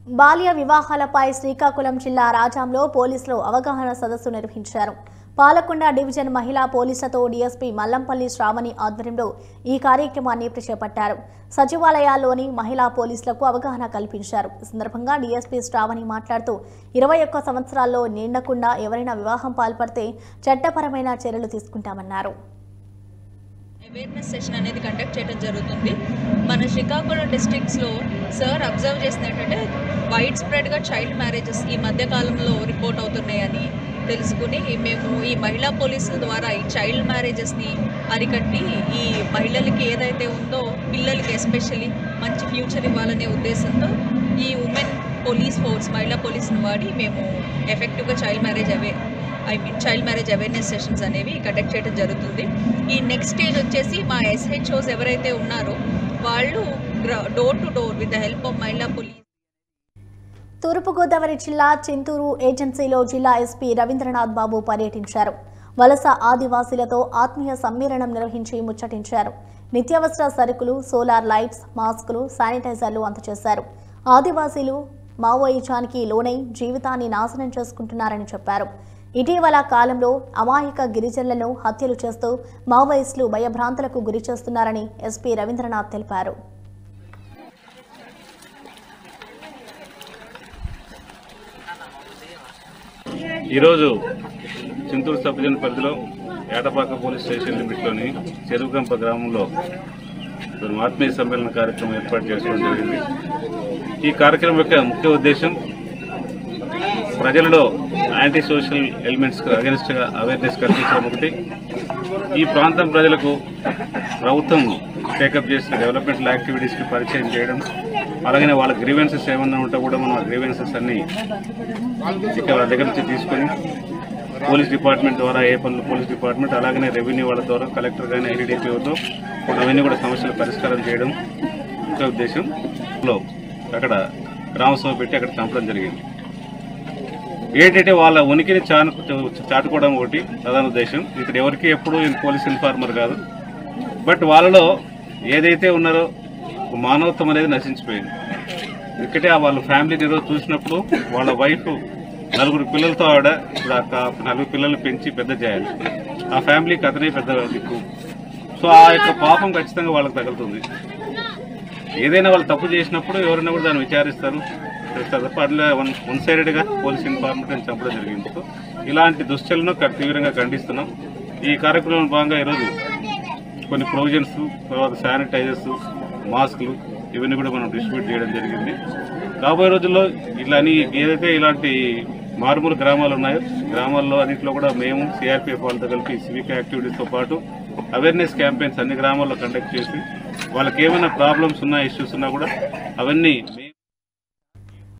బాల్య వివాహాలపై శ్రీకాకుళం జిల్లా రాజాంలో పోలీసులు అవగాహన సదస్సు నిర్వహించారు పాలకొండ డివిజన్ మహిళా పోలీసులతో డీఎస్పీ మల్లంపల్లి శ్రావణి ఆధ్వర్యంలో ఈ కార్యక్రమాన్ని చేపట్టారు సచివాలయాల్లోని మహిళా పోలీసులకు అవగాహన కల్పించారు ఈ సందర్భంగా డీఎస్పీ శ్రావణి మాట్లాడుతూ ఇరవై ఒక్క సంవత్సరాల్లో నిండకుండా ఎవరైనా వివాహం పాల్పడితే చట్టపరమైన చర్యలు తీసుకుంటామన్నారు అవేర్నెస్ సెషన్ అనేది కండక్ట్ చేయడం జరుగుతుంది మన శ్రీకాకుళం డిస్ట్రిక్ట్స్లో సార్ అబ్జర్వ్ చేసిన ఏంటంటే వైడ్ స్ప్రెడ్గా చైల్డ్ మ్యారేజెస్ ఈ మధ్య కాలంలో రిపోర్ట్ అవుతున్నాయని తెలుసుకుని మేము ఈ మహిళా పోలీసుల ద్వారా ఈ చైల్డ్ మ్యారేజెస్ని అరికట్టి ఈ మహిళలకి ఏదైతే ఉందో పిల్లలకి ఎస్పెషల్లీ మంచి ఫ్యూచర్ ఇవ్వాలనే ఉద్దేశంతో ఈ ఉమెన్ పోలీస్ ఫోర్స్ మహిళా పోలీస్ని వాడి మేము ఎఫెక్టివ్గా చైల్డ్ మ్యారేజ్ అవే I mean child marriage awareness sessions అనేవి కండక్ట్ చేయడం జరుగుతుంది ఈ నెక్స్ట్ స్టేజ్ వచ్చేసి మా ఎస్హెచ్ఓస్ ఎవరైతే ఉన్నారో వాళ్ళు door to door with the help of మహిళా పోలీస్ తూర్పుగోదావరి జిల్లా చింతూరు ఏజెన్సీలో జిల్లా ఎస్పీ రవీంద్రనాథ్ బాబు పర్యటించారు వలస ఆదివాసీలతో ఆత్మీయ సమ్మేళనం నిర్వహించి ముచ్చటించారు నిత్యావసర సరుకులు సోలార్ లైట్స్ మాస్కులు శానిటైజర్లు అందజేశారు ఆదివాసీలు మావోయిజానికి లోనై జీవితాన్ని నాశనం చేసుకుంటున్నారని చెప్పారు ఇటీవల కాలంలో అమాయక గిరిజనులను హత్యలు చేస్తూ మావోయిస్టులు భయభ్రాంతులకు గురి చేస్తున్నారని ఎస్పీ రవీంద్రనాథ్ తెలిపారు ఈరోజు చింతూరు సబ్ డివిజన్ పరిధిలో ఏటపాక పోలీస్ స్టేషన్ లిమిట్లోని చెరువుగంప గ్రామంలో మరి ఆత్మీయ సమ్మేళన కార్యక్రమం ఏర్పాటు చేసుకోవడం జరిగింది ఈ కార్యక్రమం యొక్క ముఖ్య ఉద్దేశం ప్రజలలో యాంటీ సోషల్ ఎలిమెంట్స్ అగెన్స్ట్ గా అవేర్నెస్ కల్పించడం ఒకటి ఈ ప్రాంతం ప్రజలకు ప్రభుత్వం టేకప్ చేసిన డెవలప్మెంటల్ యాక్టివిటీస్ కి పరిచయం చేయడం అలాగనే వాళ్ళ గ్రీవెన్సెస్ ఏమన్నా ఉంటే కూడా మనం ఆ గ్రీవెన్సెస్ అన్ని ఇక్కడ వాళ్ళ దగ్గర నుంచి తీసుకొని పోలీస్ డిపార్ట్మెంట్ ద్వారా ఏ పనులు పోలీస్ డిపార్ట్మెంట్ అలాగనే రెవెన్యూ వాళ్ళ ద్వారా కలెక్టర్ కానీ ఐడీడీపీతో అవన్నీ కూడా సమస్యలు పరిష్కారం చేయడం ముఖ్య ఉద్దేశంలో అక్కడ గ్రామసభ పెట్టి అక్కడ చంపడం జరిగింది ఏంటంటే వాళ్ళ ఉనికిని చాను చాటుకోవడం ఒకటి ప్రధాన ఉద్దేశం ఇక్కడ ఎవరికి ఎప్పుడు పోలీస్ ఇన్ఫార్మర్ కాదు బట్ వాళ్ళలో ఏదైతే ఉన్నారో ఒక మానవత్వం అనేది నశించిపోయింది ఇక్కడే ఆ వాళ్ళ ఫ్యామిలీని ఈరోజు చూసినప్పుడు వాళ్ళ వైఫ్ నలుగురు పిల్లలతో ఆవిడ ఇప్పుడు ఆ క- నలుగురు పిల్లల్ని పెంచి పెద్ద చేయాలి ఆ ఫ్యామిలీకి అతనే పెద్ద దిక్కు సో ఆ యొక్క పాపం ఖచ్చితంగా వాళ్ళకి తగులుతుంది ఏదైనా వాళ్ళు తప్పు చేసినప్పుడు ఎవరైనా కూడా దాన్ని విచారిస్తారు చేస్తారు తప్ప అట్లా వన్ వన్ సైడెడ్ గా పోలీస్ ఇన్ఫార్మర్ అని చంపడం జరిగింది సో ఇలాంటి దుశ్చలను క- తీవ్రంగా ఖండిస్తున్నాం ఈ కార్యక్రమంలో భాగంగా ఈరోజు కొన్ని ప్రొవిజన్స్ తర్వాత శానిటైజర్స్ మాస్కులు ఇవన్నీ కూడా మనం డిస్ట్రిబ్యూట్ చేయడం జరిగింది రాబోయే రోజుల్లో ఇలాని ఏదైతే ఇలాంటి మారుమూల గ్రామాలు ఉన్నాయో గ్రామాల్లో అన్నింటిలో కూడా మేము సిఆర్పిఎఫ్ వాళ్ళతో కలిపి సివిక్ యాక్టివిటీస్తో పాటు అవేర్నెస్ క్యాంపెయిన్స్ అన్ని గ్రామాల్లో కండక్ట్ చేసి వాళ్ళకి ఏమైనా ప్రాబ్లమ్స్ ఉన్నా ఇష్యూస్ ఉన్నా కూడా అవన్నీ